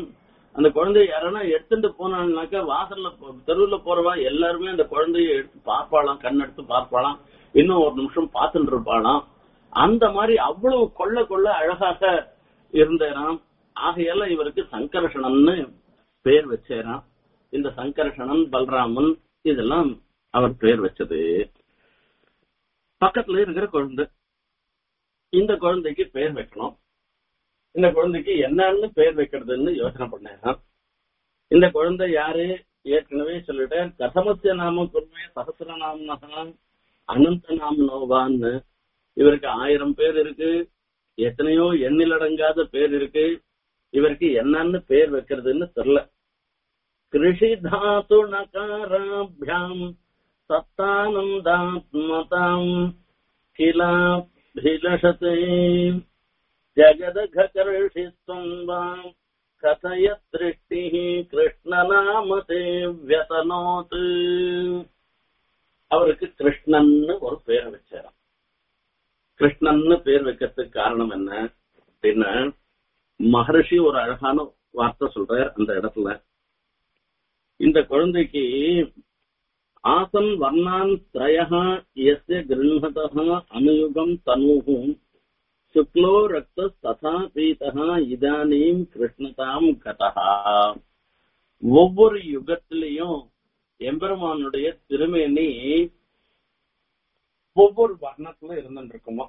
அந்த குழந்தைய யாரானா எடுத்துட்டு போனாங்கனாக்கா வாசல்ல போ- தெருவுல போறவா எல்லாருமே அந்த குழந்தைய எடுத்து பார்ப்பாளாம் கண் எடுத்து பார்ப்பாளாம் இன்னும் ஒரு நிமிஷம் பார்த்துட்டு இருப்பாளாம் அந்த மாதிரி அவ்வளவு கொள்ள கொள்ள அழகாக இருந்தேராம் ஆகையால இவருக்கு சங்கர்ஷணன்னு பேர் வச்சேராம் இந்த சங்கர்ஷணன் பல்ராமன் இதெல்லாம் அவர் பேர் வச்சது பக்கத்துல இருக்கிற குழந்தை இந்த குழந்தைக்கு பேர் வைக்கணும் இந்த குழந்தைக்கு என்னன்னு பேர் வைக்கிறதுன்னு யோசனை பண்ணேன் இந்த குழந்தை யாரு ஏற்கனவே சொல்லிட்டேன் கசமத்திய நாம குருமே சகசிர நாம அனந்த நாம் நோவான்னு இவருக்கு ஆயிரம் பேர் இருக்கு எத்தனையோ எண்ணிலடங்காத பேர் இருக்கு இவருக்கு என்னன்னு பேர் வைக்கிறதுன்னு தெரியல கிருஷி தாத்து நகாராபியாம் சத்தானந்தாத்மதாம் கிலாபிலஷதே ஜகதகர்ஷித்வம் வாம் கதய திருஷ்டி கிருஷ்ணநாமதே வியதனோத் அவருக்கு கிருஷ்ணன்னு ஒரு பேர் வச்சாராம் கிருஷ்ணன்னு பேர் வைக்கிறதுக்கு காரணம் என்ன அப்படின்னா மகர்ஷி ஒரு அழகான வார்த்தை சொல்றார் அந்த இடத்துல இந்த குழந்தைக்கு ஆசன் வர்ணான் திரயா எஸ்ய கிருண்ணதா அனுயுகம் தனூகும் சுக்லோ ரக்த ததா பீதா இதானீம் கிருஷ்ணதாம் கதா ஒவ்வொரு யுகத்திலையும் எம்பெருமானுடைய திருமேனி ஒவ்வொரு வர்ணத்துல இருந்துட்டு இருக்குமா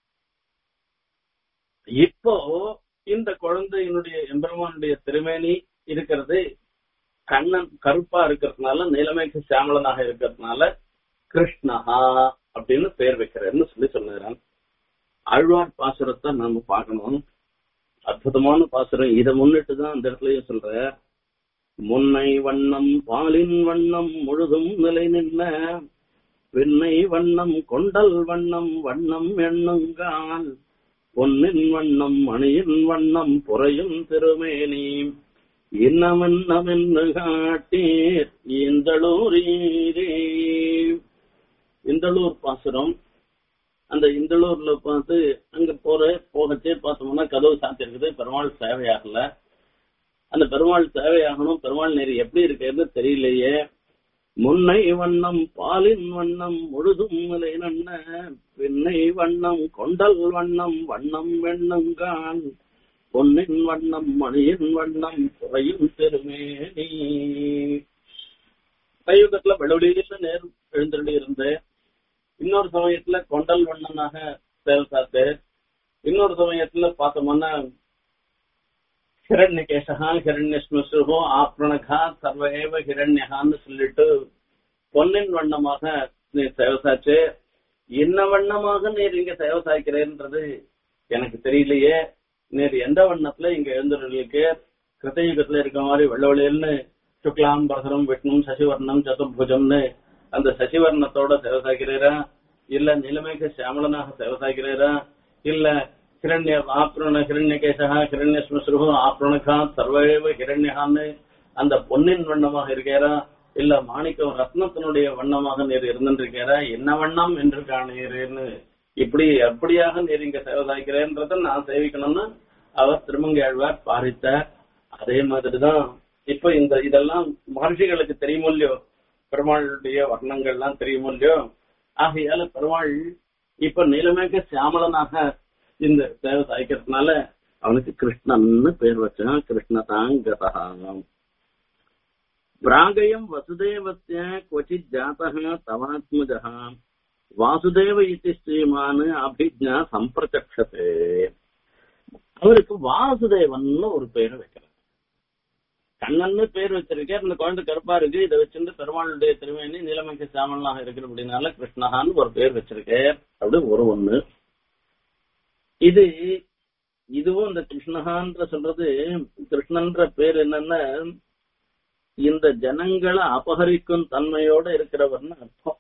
இப்போ இந்த குழந்தையினுடைய எம்பெருமானுடைய திருமேனி இருக்கிறது கண்ணன் கருப்பா இருக்கிறதுனால நீலமேக சியாமலனாக இருக்கிறதுனால கிருஷ்ணஹா அப்படின்னு பேர் வைக்கிறேன்னு சொல்லி சொன்னாரான் ஆழ்வார் பாசுரத்தை நாம பார்க்கணும் அற்புதமான பாசுரம் இதை முன்னிட்டு தான் அந்த இடத்துலயும் சொல்ற முன்னை வண்ணம் பாலின் வண்ணம் முழுதும் நிலை நின்ன வெண்ணை வண்ணம் கொண்டல் வண்ணம் வண்ணம் எண்ணுங்கால் பொன்னின் வண்ணம் மணியின் வண்ணம் புறையும் திருமேனி இன்னமென்னமென்னு காட்டீர் இந்தளூரீரே இந்தளூர் பாசுரம் அந்த இந்தளூர்ல பார்த்து அங்க போற போகச்சே பார்த்தோம்னா கதவு சாத்தி இருக்குது பெருமாள் சேவையாகல அந்த பெருமாள் சேவையாகணும் பெருமாள் நேரி எப்படி இருக்குன்னு தெரியலையே முன்னை வண்ணம் பாலின் வண்ணம் முழுதும் நிலை நன்ன பின்னை வண்ணம் கொண்டல் வண்ணம் வண்ணம் வெண்ணுங்கான் பொன்னின் வண்ணம் மணியின் வண்ணம் குறையும் திருமேனி கையுகத்துல வெளுடியில நேர் எழுந்தருளி இருந்தேன் இன்னொரு சமயத்துல கொண்டல் வண்ணனாக செயல் சாத்து இன்னொரு சமயத்துல பார்த்தோம்னா ஹிரண்யகேசகா ஹிரண்யஸ்மசுகோ ஆப்ரணகா சர்வஏவ ஹிரண்யகான்னு சொல்லிட்டு பொன்னின் வண்ணமாக நீ சேவசாச்சு என்ன வண்ணமாக நீர் இங்க சேவசாய்க்கிறேன்றது எனக்கு தெரியலையே நீர் எந்த வண்ணத்துல இங்க எழுந்துருக்கு கிருத்தயுகத்துல இருக்க மாதிரி வெள்ள வெளியல்னு சுக்லாம் பரசரம் விஷ்ணும் சசிவர்ணம் சதுர்புஜம்னு அந்த சசிவர்ணத்தோட சேவசாய்க்கிறீரா இல்ல நிலைமைக்கு சியாமலனாக சேவசாய்க்கிறீரா இல்ல ஹிரண்ய ஆப்ரண ஹிரண்யகேசகா ஹிரண்யஸ்மஸ்ருகு ஆப்ரணகா சர்வேவ ஹிரண்யகான்னு அந்த பொன்னின் வண்ணமாக இருக்கிறா இல்ல மாணிக்கம் ரத்னத்தினுடைய வண்ணமாக நீர் இருந்திருக்கிறா என்ன வண்ணம் என்று காணீர்னு இப்படி எப்படியாக நீர் இங்க சேவதாய்க்கிறேன்றத நான் சேவிக்கணும்னு அவர் திருமங்கையாழ்வார் பாரித்தார் அதே மாதிரிதான் இப்ப இந்த இதெல்லாம் மகர்ஷிகளுக்கு தெரியுமோ இல்லையோ பெருமாளுடைய வர்ணங்கள்லாம் தெரியுமோ இல்லையோ ஆகையால பெருமாள் இப்ப நீலமேக சியாமலனாக இந்த சேவை சாய்க்கிறதுனால அவனுக்கு கிருஷ்ணன்னு பேர் வச்சான் கிருஷ்ணதாங்கதாம் பிராகயம் வசுதேவஸ்ய क्वचित् जातः तवात्मजः வாசுதேவ இத்தி ஸ்ரீமான் அபிஜா சம்பிரச்சக்ஷதே அவருக்கு வாசுதேவன்னு ஒரு பேர் வைக்கிறார் கண்ணன்னு பேர் வச்சிருக்கார் இந்த குழந்தை கருப்பா இருக்கு இதை வச்சிருந்து பெருமாளுடைய திருமேனி நீலமங்க சாமனாக இருக்கிற அப்படின்னால கிருஷ்ணஹான்னு ஒரு பேர் வச்சிருக்கார் அப்படி ஒரு ஒண்ணு இது இதுவும் இந்த கிருஷ்ணஹான்ற சொல்றது கிருஷ்ணன்ற பேர் என்னன்னா இந்த ஜனங்களை அபகரிக்கும் தன்மையோட இருக்கிறவர்னு அர்த்தம்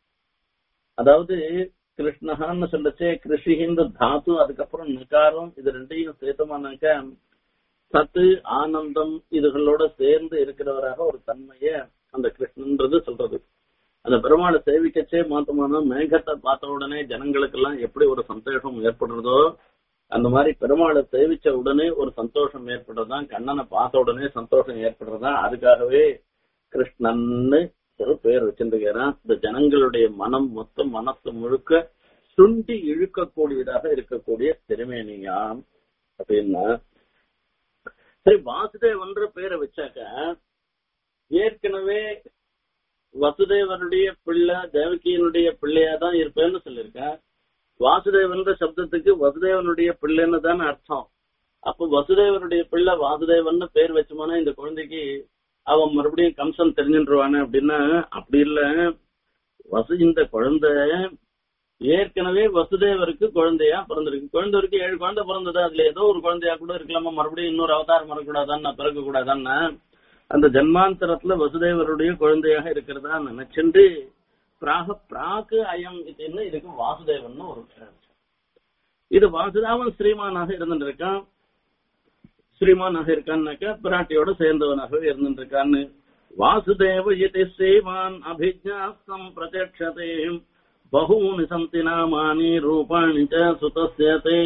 அதாவது கிருஷ்ணஹான்னு சொல்லச்சே கிருஷிகின்ற தாத்து அதுக்கப்புறம் நகாரம் இது ரெண்டையும் சேர்த்தோம்னாக்க சத்து ஆனந்தம் இதுகளோட சேர்ந்து இருக்கிறவராக ஒரு தன்மைய அந்த கிருஷ்ணன்றது சொல்றது அந்த பெருமாளை சேவிக்கச்சே மாத்தமான மேகத்தை பார்த்த உடனே ஜனங்களுக்கு எல்லாம் எப்படி ஒரு சந்தோஷம் ஏற்படுறதோ அந்த மாதிரி பெருமாளை சேவிச்ச உடனே ஒரு சந்தோஷம் ஏற்படுறதா கண்ணனை பார்த்த உடனே சந்தோஷம் ஏற்படுறதா அதுக்காகவே கிருஷ்ணன்னு ஒரு பேர் வச்சிருக்கிறான் இந்த ஜனங்களுடைய மனம் மொத்த மனசு முழுக்க சுண்டி இழுக்கக்கூடியதாக இருக்கக்கூடிய திருமேனியாம் அப்படின்னா சரி வாசுதேவன்ற பேரை வச்சாக்க ஏற்கனவே வசுதேவனுடைய பிள்ளை தேவகியினுடைய பிள்ளையா தான் இருப்பேன்னு சொல்லியிருக்கேன் வாசுதேவன்ற சப்தத்துக்கு வசுதேவனுடைய பிள்ளைன்னு தானே அர்த்தம் அப்ப வசுதேவனுடைய பிள்ளை வாசுதேவன் பேர் வச்சோம்னா இந்த குழந்தைக்கு அவன் மறுபடியும் கம்சன் தெரிஞ்சுருவானே அப்படின்னா அப்படி இல்ல வசு இந்த குழந்தை ஏற்கனவே வசுதேவருக்கு குழந்தையா பிறந்திருக்கு குழந்தைக்கு ஏழு குழந்தை பிறந்தது அதுல ஏதோ ஒரு குழந்தையா கூட இருக்கலாமா மறுபடியும் இன்னொரு அவதாரம் வரக்கூடாதான்னு பிறக்க கூடாதான்னு அந்த ஜன்மாந்தரத்துல வசுதேவருடைய குழந்தையாக இருக்கிறதா நினைச்சுண்டு பிராக பிராக்கு அயம் இதுன்னு இதுக்கு வாசுதேவன் ஒரு பேர். இது வாசுதாவன் ஸ்ரீமானாக இருந்துட்டு இருக்கான் ஸ்ரீமானாக இருக்கான்னாக்கா பிராட்டியோட சேர்ந்தவனாக இருந்துட்டு இருக்கான்னு வாசுதேவ இது ஸ்ரீமான் அபிஜாஸ்தம் பிரத்யக்ஷதே பகூனி சந்தி நாமானி ரூபாணி ச சுதஸ்ய தே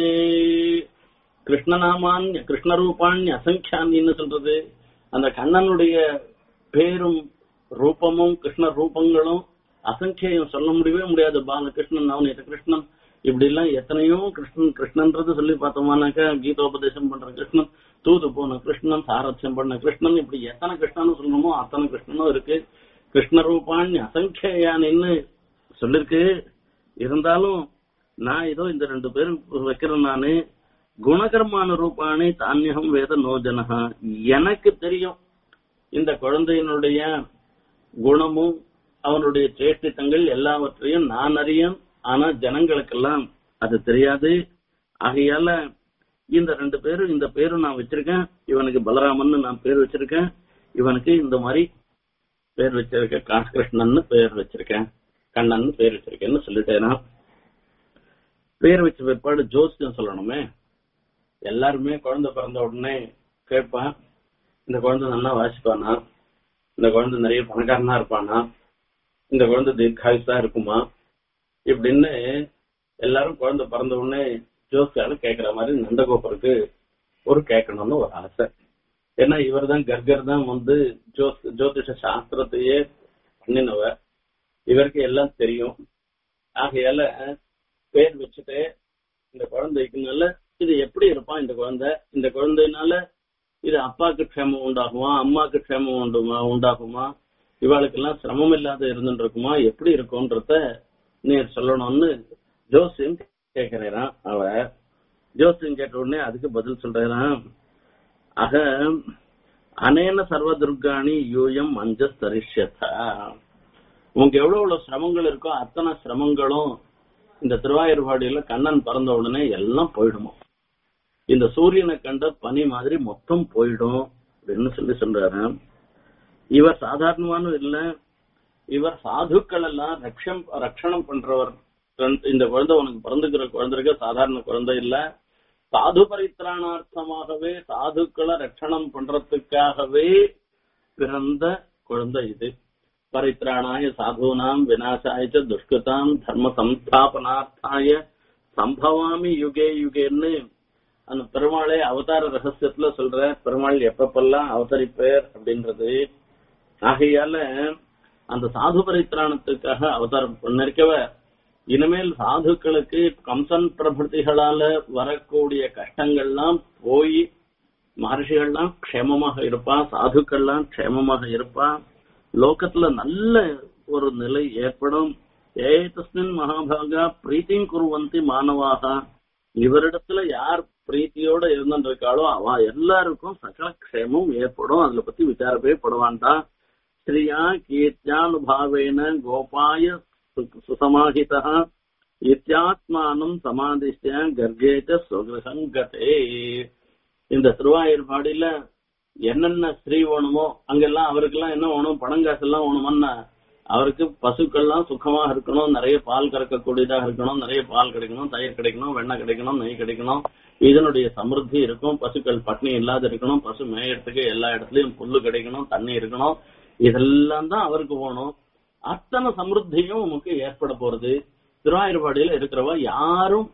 கிருஷ்ணநாமான்ய கிருஷ்ண ரூபாணி அசங்கியானின்னு சொல்றது அந்த கண்ணனுடைய பேரும் ரூபமும் கிருஷ்ண ரூபங்களும் அசங்கியம் சொல்ல முடியவே முடியாது பாலகிருஷ்ணன் நவநீத கிருஷ்ணன் இப்படி எல்லாம் எத்தனையோ கிருஷ்ணன் கிருஷ்ணன்றது சொல்லி பார்த்தோம்னாக்கா கீதோபதேசம் பண்ற கிருஷ்ணன் தூது போன கிருஷ்ணன் சாரத்தியம் பண்ண கிருஷ்ணன் இப்படி எத்தனை கிருஷ்ணன் சொல்லணுமோ அத்தனை கிருஷ்ணனும் இருக்கு கிருஷ்ண ரூபான்னு அசங்கியானின்னு சொல்லிருக்கு இருந்தாலும் நான் ஏதோ இந்த ரெண்டு பேரும் வைக்கிறேன் நானு குணகர்மான ரூபாணி தானியம் வேத நோஜனகா எனக்கு தெரியும் இந்த குழந்தையினுடைய குணமும் அவனுடைய சேஷ்டித்தங்கள் எல்லாவற்றையும் நான் அறியேன் ஆனா ஜனங்களுக்கெல்லாம் அது தெரியாது ஆகையால இந்த ரெண்டு பேரும் இந்த பேரும் நான் வச்சிருக்கேன் இவனுக்கு பலராமன் நான் பேர் வச்சிருக்கேன் இவனுக்கு இந்த மாதிரி பேர் வச்சிருக்கேன் காஷ்கிருஷ்ணன் பேர் வச்சிருக்கேன் கண்ணன் பேர் வச்சிருக்கேன்னு சொல்லிட்டேனா பேர் வச்ச பிற்பாடு ஜோசியம் சொல்லணுமே எல்லாருமே குழந்தை பிறந்த உடனே கேட்பான் இந்த குழந்தை நல்லா வாசிப்பானா இந்த குழந்தை நிறைய பணக்காரனா இருப்பானா இந்த குழந்தை தீர்காயுசா இருக்குமா இப்படின்னு எல்லாரும் குழந்தை பிறந்த உடனே ஜோசியால கேக்குற மாதிரி நந்தகோபருக்கு ஒரு கேட்கணும்னு ஒரு ஆசை ஏன்னா இவர் தான் கர்கர் தான் வந்து ஜோஸ் ஜோதிஷ சாஸ்திரத்தையே பண்ணினவர் இவருக்கு எல்லாம் தெரியும் ஆகையால பேர் வச்சுட்டு இந்த குழந்தைக்கு நல்ல இது எப்படி இருப்பான் இந்த குழந்தை இந்த குழந்தைனால இது அப்பாக்கு க்ஷேமம் உண்டாகுமா அம்மாக்கு க்ஷேமம் உண்டுமா உண்டாகுமா இவாளுக்கெல்லாம் சிரமம் இல்லாத இருந்துட்டு இருக்குமா எப்படி இருக்கும்ன்றத நீர் சொல்லணும்னு ஜோசியம் கேட்கிறான் அவ ஜோசியம் கேட்ட உடனே அதுக்கு பதில் சொல்றான் அக அனேன சர்வ துர்காணி யூயம் மஞ்சஸ் தரிஷ்யதா உங்களுக்கு எவ்வளவு எவ்வளவு சிரமங்கள் இருக்கோ அத்தனை சிரமங்களும் இந்த திருவாயூர்பாடியில கண்ணன் பிறந்த உடனே எல்லாம் போயிடுமோ இந்த சூரியனை கண்ட பனி மாதிரி மொத்தம் போயிடும் அப்படின்னு சொல்லி சொல்றாரு இவர் சாதாரணமான இல்ல இவர் சாதுக்கள் எல்லாம் ரக்ஷம் ரட்சணம் பண்றவர் இந்த குழந்தை உனக்கு பிறந்துக்கிற குழந்தைக்கு சாதாரண குழந்தை இல்ல சாது பரித்திராணார்த்தமாகவே சாதுக்களை ரட்சணம் பண்றதுக்காகவே பிறந்த குழந்தை இது பரித்ராணாய சாதுனாம் விநாசாய ச துஷ்கிருதாம் தர்ம சம்ஸ்தாபனார்த்தாய சம்பவாமி யுகே யுகேன்னு அந்த பெருமாளே அவதார ரகசியத்துல சொல்ற பெருமாள் எப்பப்பெல்லாம் அவதரிப்பேர் அப்படின்றது ஆகையால அந்த சாது பரித்ராணத்துக்காக அவதாரம் பண்ணிருக்கவ இனிமேல் சாதுக்களுக்கு கம்சன் பிரபுதிகளால வரக்கூடிய கஷ்டங்கள்லாம் போய் மகர்ஷிகள்லாம் க்ஷேமமாக இருப்பா சாதுக்கள்லாம் க்ஷேமமாக இருப்பா லோகத்துல நல்ல ஒரு நிலை ஏற்படும் ஏ தஸ்மின் மகாபாகா பிரீத்தியும் குருவந்தி மாணவாக இவரிடத்துல யார் பிரீத்தியோட இருந்திருக்காளோ அவ எல்லாருக்கும் சகல க்ஷேமம் ஏற்படும் அதுல பத்தி விசாரப்பே படுவான்டா ஸ்ரீயா கீர்த்தியானுபாவேன கோபாய சு- சுசமாஹிதா இத்தியாத்மானம் சமாதிஷ்ட கர்கேச்ச சுகிரகங்கதே இந்த திருவாயூர்பாடியில என்னென்ன ஸ்ரீ வேணுமோ அங்கெல்லாம் அவருக்கெல்லாம் என்ன வேணும் பணம் காசு எல்லாம் வேணுமன்னா அவருக்கு பசுக்கள்லாம் சுகமா இருக்கணும் நிறைய பால் கறக்கக்கூடியதாக இருக்கணும் நிறைய பால் கிடைக்கணும் தயிர் கிடைக்கணும் வெண்ணெய் கிடைக்கணும் நெய் கிடைக்கணும் இதனுடைய சமிருத்தி இருக்கும் பசுக்கள் பட்னி இல்லாத இருக்கணும் பசு மேயறதுக்கு எல்லா இடத்துலயும் புல்லு கிடைக்கணும் தண்ணி இருக்கணும் இதெல்லாம் தான் அவருக்கு வேணும் அத்தனை சமிருத்தியும் உமக்கு ஏற்பட போறது திருவாயூர்பாடியில இருக்கிறவ யாரும்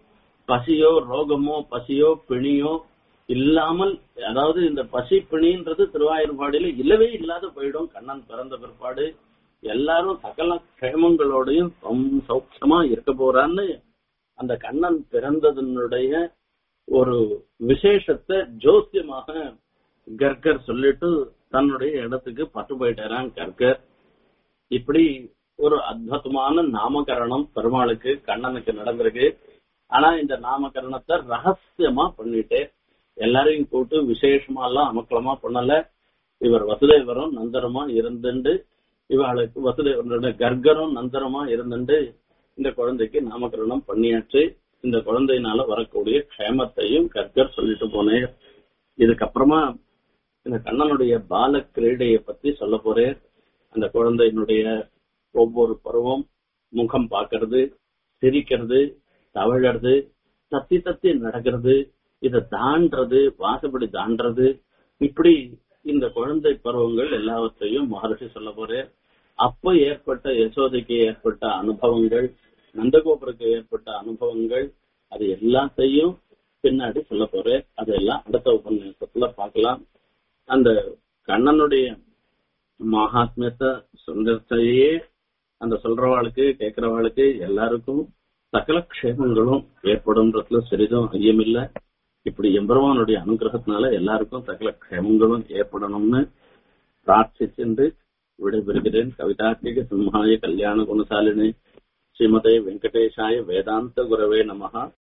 பசியோ ரோகமோ பசியோ பிணியோ இல்லாமல் அதாவது இந்த பசி பிணின்றது திருவாயூர்பாடியில இல்லவே இல்லாத போயிடும் கண்ணன் பிறந்த பிற்பாடு எல்லாரும் சகல க்ஷேமங்களோடையும் ரொம்ப சௌக்கியமா இருக்க போறான்னு அந்த கண்ணன் பிறந்ததனுடைய ஒரு விசேஷத்தை ஜோசியமாக கர்கர் சொல்லிட்டு தன்னுடைய இடத்துக்கு பட்டு போயிட்டாரான் கர்கர் இப்படி ஒரு அற்புதமான நாமகரணம் பெருமாளுக்கு கண்ணனுக்கு நடந்திருக்கு ஆனா இந்த நாமகரணத்தை ரகசியமா பண்ணிட்டு எல்லாரையும் கூட்டு விசேஷமா எல்லாம் அமக்கலமா பண்ணல இவர் வசுதேவரும் நந்தரமா இருந்துண்டு இவளுக்கு வசுதேவரோட கர்கரும் நந்தரமா இருந்துண்டு இந்த குழந்தைக்கு நாமகரணம் பண்ணியாச்சு இந்த குழந்தையினால வரக்கூடிய க்ஷேமத்தையும் கர்கர் சொல்லிட்டு போனேன் இதுக்கப்புறமா இந்த கண்ணனுடைய பால கிரீடையை பத்தி சொல்ல போறேன் அந்த குழந்தையினுடைய ஒவ்வொரு பருவம் முகம் பார்க்கறது சிரிக்கிறது தவழறது தத்தி தத்தி நடக்கிறது இத தாண்டறது வாசப்படி தாண்டறது இப்படி இந்த குழந்தை பருவங்கள் எல்லாவற்றையும் மகர்ஷி சொல்ல போறேன் அப்ப ஏற்பட்ட யசோதைக்கு ஏற்பட்ட அனுபவங்கள் நந்தகோபுருக்கு ஏற்பட்ட அனுபவங்கள் அது எல்லாத்தையும் பின்னாடி சொல்ல போறேன் அதெல்லாம் அடுத்த உபன்யாசத்துல பார்க்கலாம் அந்த கண்ணனுடைய மகாத்மியத்தை சுந்தரத்தையே அந்த சொல்றவாளுக்கு கேட்கிறவாளுக்கு எல்லாருக்கும் சகல க்ஷேமங்களும் ஏற்படும்ன்றதுல சிறிதும் ஐயமில்லை இப்படி எம்பெருமானுடைய அனுகிரகத்தினால எல்லாருக்கும் சகல க்ஷேமங்களும் ஏற்படணும்னு பிரார்த்திச்சென்று விடைபெறுகிறேன் கவிதார்த்திக சிம்ஹாய கல்யாண குணசாலினி ஸ்ரீமதே வெங்கடேஷாய வேதாந்த குரவே நமஹா